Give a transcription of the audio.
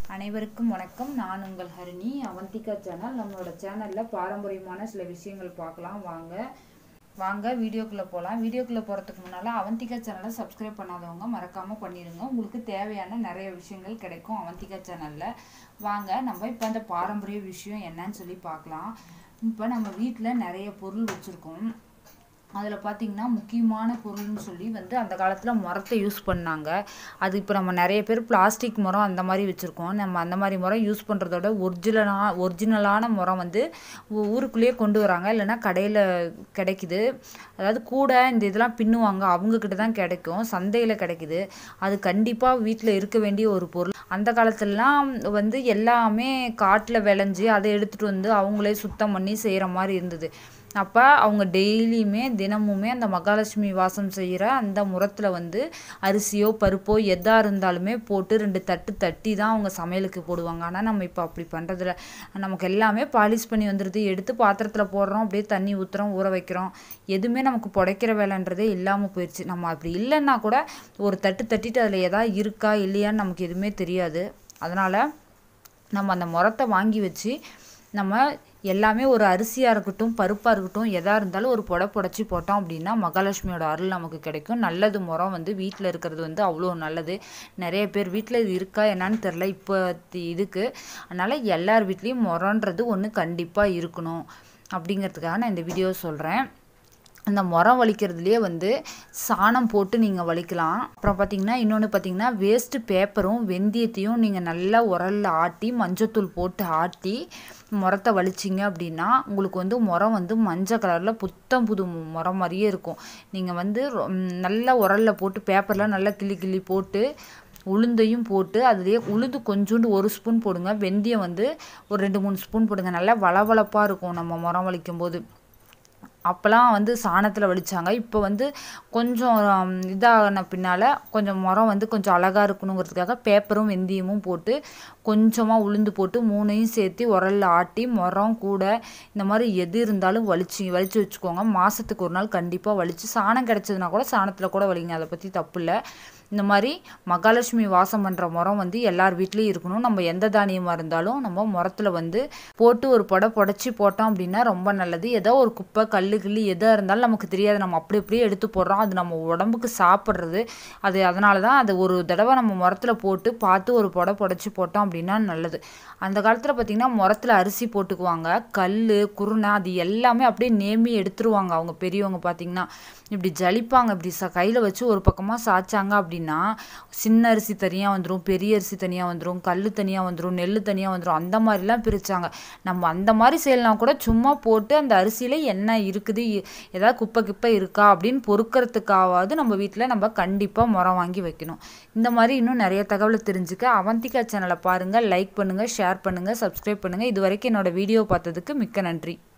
அனைவருக்கும் வணக்கம் நான் உங்கள் ஹரிணி அவந்திகா சேனல் நம்மளோட சேனலில் பாரம்பரியமான சில விஷயங்கள் பார்க்கலாம் வாங்க வாங்க வீடியோக்குள்ளே போகலாம் வீடியோக்குள்ளே போகிறதுக்கு முன்னால் அவந்திகா சேனலை சப்ஸ்கிரைப் பண்ணாதவங்க மறக்காமல் பண்ணிடுங்க உங்களுக்கு தேவையான நிறைய விஷயங்கள் கிடைக்கும் அவந்திகா சேனலில் வாங்க நம்ம இப்போ அந்த பாரம்பரிய விஷயம் என்னன்னு சொல்லி பார்க்கலாம் இப்போ நம்ம வீட்டில் நிறைய பொருள் வச்சுருக்கோம் அதில் பார்த்தீங்கன்னா முக்கியமான பொருள்னு சொல்லி வந்து அந்த காலத்தில் மரத்தை யூஸ் பண்ணாங்க அது இப்போ நம்ம நிறைய பேர் பிளாஸ்டிக் மரம் அந்த மாதிரி வச்சுருக்கோம் நம்ம அந்த மாதிரி மரம் யூஸ் பண்ணுறதோட ஒரிஜினலான ஒரிஜினலான மரம் வந்து ஊ- ஊருக்குள்ளேயே கொண்டு வராங்க இல்லைன்னா கடையில் கிடைக்குது அதாவது கூட இந்த இதெல்லாம் பின்னுவாங்க அவங்கக்கிட்ட தான் கிடைக்கும் சந்தையில் கிடைக்குது அது கண்டிப்பாக வீட்டில் இருக்க வேண்டிய ஒரு பொருள் அந்த காலத்துலலாம் வந்து எல்லாமே காட்டில் விளைஞ்சி அதை எடுத்துகிட்டு வந்து அவங்களே சுத்தம் பண்ணி செய்கிற மாதிரி இருந்தது அப்போ அவங்க டெய்லியுமே தினமுமே அந்த மகாலட்சுமி வாசம் செய்கிற அந்த முறத்தில் வந்து அரிசியோ பருப்போ எதாக இருந்தாலுமே போட்டு ரெண்டு தட்டு தட்டி தான் அவங்க சமையலுக்கு போடுவாங்க ஆனால் நம்ம இப்போ அப்படி பண்ணுறதில்ல நமக்கு எல்லாமே பாலிஷ் பண்ணி வந்துடுது எடுத்து பாத்திரத்தில் போடுறோம் அப்படியே தண்ணி ஊற்றுறோம் ஊற வைக்கிறோம் எதுவுமே நமக்கு புடைக்கிற வேலைன்றதே இல்லாமல் போயிடுச்சு நம்ம அப்படி இல்லைன்னா கூட ஒரு தட்டு தட்டிட்டு அதில் எதாவது இருக்கா இல்லையான்னு நமக்கு எதுவுமே தெரியாது அதனால் நம்ம அந்த முறத்தை வாங்கி வச்சு நம்ம எல்லாமே ஒரு அரிசியாக இருக்கட்டும் பருப்பாக இருக்கட்டும் எதாக இருந்தாலும் ஒரு புடை புடச்சி போட்டோம் அப்படின்னா மகாலட்சுமியோட அருள் நமக்கு கிடைக்கும் நல்லது முறம் வந்து வீட்டில் இருக்கிறது வந்து அவ்வளோ நல்லது நிறைய பேர் வீட்டில் இது இருக்கா என்னன்னு தெரில இப்போ இதுக்கு அதனால் எல்லார் வீட்லேயும் முறன்றது ஒன்று கண்டிப்பாக இருக்கணும் அப்படிங்கிறதுக்காக நான் இந்த வீடியோ சொல்கிறேன் அந்த முறம் வலிக்கிறதுலேயே வந்து சாணம் போட்டு நீங்கள் வலிக்கலாம் அப்புறம் பார்த்தீங்கன்னா இன்னொன்று பார்த்தீங்கன்னா வேஸ்ட்டு பேப்பரும் வெந்தயத்தையும் நீங்கள் நல்லா உரல்ல ஆட்டி மஞ்சத்தூள் போட்டு ஆட்டி முறத்தை வலிச்சிங்க அப்படின்னா உங்களுக்கு வந்து முறம் வந்து மஞ்சள் கலரில் புத்தம் புது முறம் மாதிரியே இருக்கும் நீங்கள் வந்து ரொ- ம், நல்லா உரல்ல போட்டு பேப்பர்லாம் நல்லா கிள்ளி கிள்ளி போட்டு உளுந்தையும் போட்டு அதுலேயே உளுந்து கொஞ்சோண்டு ஒரு ஸ்பூன் போடுங்க வெந்தயம் வந்து ஒரு ரெண்டு மூணு ஸ்பூன் போடுங்க நல்லா வளவளப்பாக இருக்கும் நம்ம முறம் வலிக்கும் போது அப்போல்லாம் வந்து சாணத்தில் வலிச்சாங்க இப்போ வந்து கொஞ்சம் ஹம், இதான பின்னால் கொஞ்சம் முறம் வந்து கொஞ்சம் அழகாக இருக்கணுங்கிறதுக்காக பேப்பரும் வெந்தயமும் போட்டு கொஞ்சமாக உளுந்து போட்டு மூணையும் சேர்த்து உரல்ல ஆட்டி முறம் கூட இந்த மாதிரி எது இருந்தாலும் வலிச்சு வலிச்சு வச்சுக்கோங்க மாதத்துக்கு ஒரு நாள் கண்டிப்பாக வலிச்சு சாணம் கிடச்சதுனா கூட சாணத்தில் கூட வலிங்க அதை பற்றி தப்பு இல்லை இந்த மாதிரி மகாலட்சுமி வாசம் பண்ணுற முறம் வந்து எல்லார் வீட்லேயும் இருக்கணும் நம்ம எந்த தானியமாக இருந்தாலும் நம்ம முறத்தில் வந்து போட்டு ஒரு புடை புடச்சி போட்டோம் அப்படின்னா ரொம்ப நல்லது ஏதோ ஒரு குப்பை கல் கிள்ளி எதாக இருந்தாலும் நமக்கு தெரியாது நம்ம அப்படி அப்படியே எடுத்து போடுறோம் அது நம்ம உடம்புக்கு சாப்பிட்றது அது அதனால தான் அது ஒரு தடவை நம்ம முறத்தில் போட்டு பார்த்து ஒரு புடை புடச்சி போட்டோம் அப்படின்னா நல்லது அந்த காலத்தில் பார்த்திங்கன்னா முறத்தில் அரிசி போட்டுக்குவாங்க கல் குருணை அது எல்லாமே அப்படியே நேமி எடுத்துருவாங்க அவங்க பெரியவங்க பார்த்திங்கன்னா இப்படி ஜலிப்பாங்க இப்படி ச கையில் வச்சு ஒரு பக்கமாக சாய்ச்சாங்க அப்படின்னா சின்ன அரிசி தனியாக வந்துடும் பெரிய அரிசி தனியாக வந்துடும் கல் தனியாக வந்துடும் நெல் தனியாக வந்துடும் அந்த மாதிரிலாம் பிரித்தாங்க நம்ம அந்த மாதிரி செய்யலாம் கூட சும்மா போட்டு அந்த அரிசியில் என்ன இருக்குது இ- ஏதாவது குப்பை கிப்பை இருக்கா அப்படின்னு பொறுக்கிறதுக்காவது நம்ம வீட்டில் நம்ம கண்டிப்பாக முறம் வாங்கி வைக்கணும் இந்த மாதிரி இன்னும் நிறைய தகவலை தெரிஞ்சுக்க அவந்திகா சேனலை பாருங்கள் லைக் பண்ணுங்கள் ஷேர் பண்ணுங்கள் சப்ஸ்கிரைப் பண்ணுங்கள் இது வரைக்கும் என்னோட வீடியோ பார்த்ததுக்கு மிக்க நன்றி